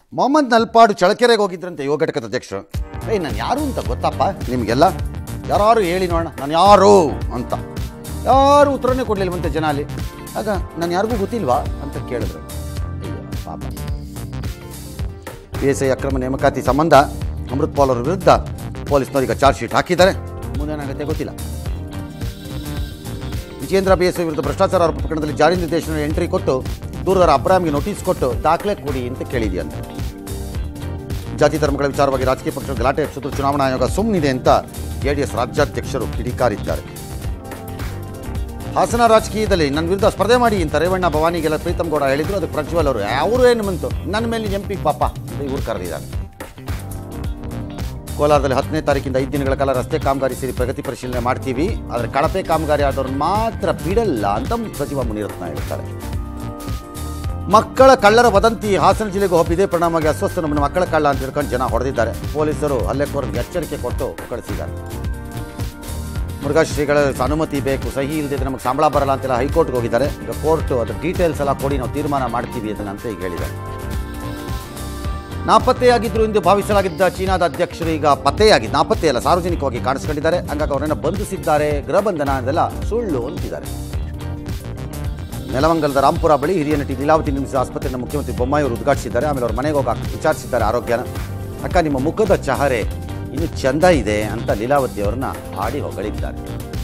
ಮೊಹಮ್ಮದ್ ನಲ್ಪಾಡು ಚಳಕೆರೆಗೆ ಹೋಗಿದ್ರಂತೆ ಯುವ ಘಟಕದ ಅಧ್ಯಕ್ಷರು ಏಯ್ ನಾನು ಯಾರು ಅಂತ ಗೊತ್ತಪ್ಪ ನಿಮಗೆಲ್ಲ ಯಾರು ಹೇಳಿ ನೋಡೋಣ ನಾನು ಯಾರು ಅಂತ ಯಾರು ಉತ್ತರನೇ ಕೊಡಲಿಲ್ವಂತೆ ಜನ ಅಲ್ಲಿ ಆಗ ನಾನು ಯಾರಿಗೂ ಗೊತ್ತಿಲ್ವಾ ಅಂತ ಕೇಳಿದ್ರು ಅಯ್ಯೋ ಪಾಪ ಪಿ ಎಸ್ ಐ ಅಕ್ರಮ ನೇಮಕಾತಿ ಸಂಬಂಧ ಅಮೃತ್ ಪಾಲ್ ಅವರ ವಿರುದ್ಧ ಪೊಲೀಸ್ನವರೀಗ ಚಾರ್ಜ್ ಶೀಟ್ ಹಾಕಿದ್ದಾರೆ ಮುಂದೇನಾಗುತ್ತೆ ಗೊತ್ತಿಲ್ಲ ವಿಜೇಂದ್ರ ಬಿ ಎಸ್ ವಿರುದ್ಧ ಭ್ರಷ್ಟಾಚಾರ ಆರೋಪ ಪ್ರಕರಣದಲ್ಲಿ ಜಾರಿ ನಿರ್ದೇಶನ ಎಂಟ್ರಿ ಕೊಟ್ಟು ದೂರದರ ಅಬ್ರಾಮ್ಗೆ ನೋಟಿಸ್ ಕೊಟ್ಟು ದಾಖಲೆ ಕೊಡಿ ಅಂತ ಕೇಳಿದೆಯಂತೆ ಜಾತಿ ಧರ್ಮಗಳ ವಿಚಾರವಾಗಿ ರಾಜಕೀಯ ಪಕ್ಷದ ಗಲಾಟೆ ಎಬ್ಬಿಸಿದ್ರು ಚುನಾವಣಾ ಆಯೋಗ ಸುಮ್ಮನಿದೆ ಅಂತ ಜೆಡಿಎಸ್ ರಾಜ್ಯಾಧ್ಯಕ್ಷರು ಕಿಡಿಕಾರಿದ್ದಾರೆ ಹಾಸನ ರಾಜಕೀಯದಲ್ಲಿ ನನ್ನ ವಿರುದ್ಧ ಸ್ಪರ್ಧೆ ಮಾಡಿ ಅಂತ ರೇವಣ್ಣ ಭವಾನಿಗೆಲ್ಲ ಪ್ರೀತಮ್ ಗೌಡ ಹೇಳಿದ್ರು ಅದಕ್ಕೆ ಪ್ರಜ್ವಲ್ ಅವರು ಅವರು ಏನು ಬಂತು ನನ್ನ ಮೇಲೆ ಎಂ ಪಿ ಪಾಪ ಅಂತ ಇವ್ರು ಕರೆದಿದ್ದಾರೆ ಕೋಲಾರದಲ್ಲಿ ಹತ್ತನೇ ತಾರೀಕಿಂದ ಐದು ದಿನಗಳ ಕಾಲ ರಸ್ತೆ ಕಾಮಗಾರಿ ಸೇರಿ ಪ್ರಗತಿ ಪರಿಶೀಲನೆ ಮಾಡ್ತೀವಿ ಆದರೆ ಕಳಪೆ ಕಾಮಗಾರಿ ಆದವ್ರನ್ನ ಮಾತ್ರ ಬಿಡಲ್ಲ ಅಂತ ಸಚಿವ ಮುನಿರತ್ನ ಹೇಳ್ತಾರೆ ಮಕ್ಕಳ ಕಳ್ಳರ ವದಂತಿ ಹಾಸನ ಜಿಲ್ಲೆಗೂ ಹಬ್ಬಿದೆ ಪರಿಣಾಮವಾಗಿ ಅಸ್ವಸ್ಥ ನಮ್ಮನ್ನು ಮಕ್ಕಳ ಕಳ್ಳ ಅಂತ ಹಿಡ್ಕೊಂಡು ಜನ ಹೊಡೆದಿದ್ದಾರೆ ಪೊಲೀಸರು ಹಲ್ಲೆಕೋರರಿಗೆ ಎಚ್ಚರಿಕೆ ಕೊಟ್ಟು ಕಳಿಸಿದ್ದಾರೆ ಮುರುಘಾ ಶ್ರೀಗಳ ಅನುಮತಿ ಬೇಕು ಸಹಿ ಇಲ್ಲದೆ ನಮಗೆ ಸಂಬಳ ಬರಲ್ಲ ಅಂತೆಲ್ಲ ಹೈಕೋರ್ಟ್ಗೆ ಹೋಗಿದ್ದಾರೆ ಈಗ ಕೋರ್ಟು ಅದ್ರ ಡೀಟೇಲ್ಸ್ ಎಲ್ಲ ಕೊಡಿ ನಾವು ತೀರ್ಮಾನ ಮಾಡ್ತೀವಿ ಅದನ್ನ ಅಂತ ಈಗ ಹೇಳಿದ್ದಾರೆ ನಾಪತ್ತೆಯಾಗಿದ್ರು ಎಂದು ಭಾವಿಸಲಾಗಿದ್ದ ಚೀನಾದ ಅಧ್ಯಕ್ಷರು ಈಗ ಪತ್ತೆಯಾಗಿ ನಾಪತ್ತೆ ಅಲ್ಲ ಸಾರ್ವಜನಿಕವಾಗಿ ಕಾಣಿಸ್ಕೊಂಡಿದ್ದಾರೆ ಹಂಗಾಗಿ ಅವರನ್ನು ಬಂಧಿಸಿದ್ದಾರೆ ಗೃಹ ಬಂಧನ ಅದೆಲ್ಲ ಸುಳ್ಳು ಅಂತಿದ್ದಾರೆ ನೆಲಮಂಗಲದ ರಾಂಪುರ ಬಳಿ ಹಿರಿಯ ನಟಿ ಲೀಲಾವತಿ ನಿರ್ಮಿಸಿದ ಆಸ್ಪತ್ರೆಯನ್ನು ಮುಖ್ಯಮಂತ್ರಿ ಬೊಮ್ಮಾಯಿ ಅವರು ಉದ್ಘಾಟಿಸಿದ್ದಾರೆ ಆಮೇಲೆ ಅವ್ರ ಮನೆಗೆ ಹೋಗಿ ವಿಚಾರಿಸಿದ್ದಾರೆ ಆರೋಗ್ಯನ ಅಕ್ಕ ನಿಮ್ಮ ಮುಖದ ಚಹರೆ ಇನ್ನು ಚಂದ ಇದೆ ಅಂತ ಲೀಲಾವತಿ ಅವರನ್ನ ಹಾಡಿ ಹೊಗಳಿದ್ದಾರೆ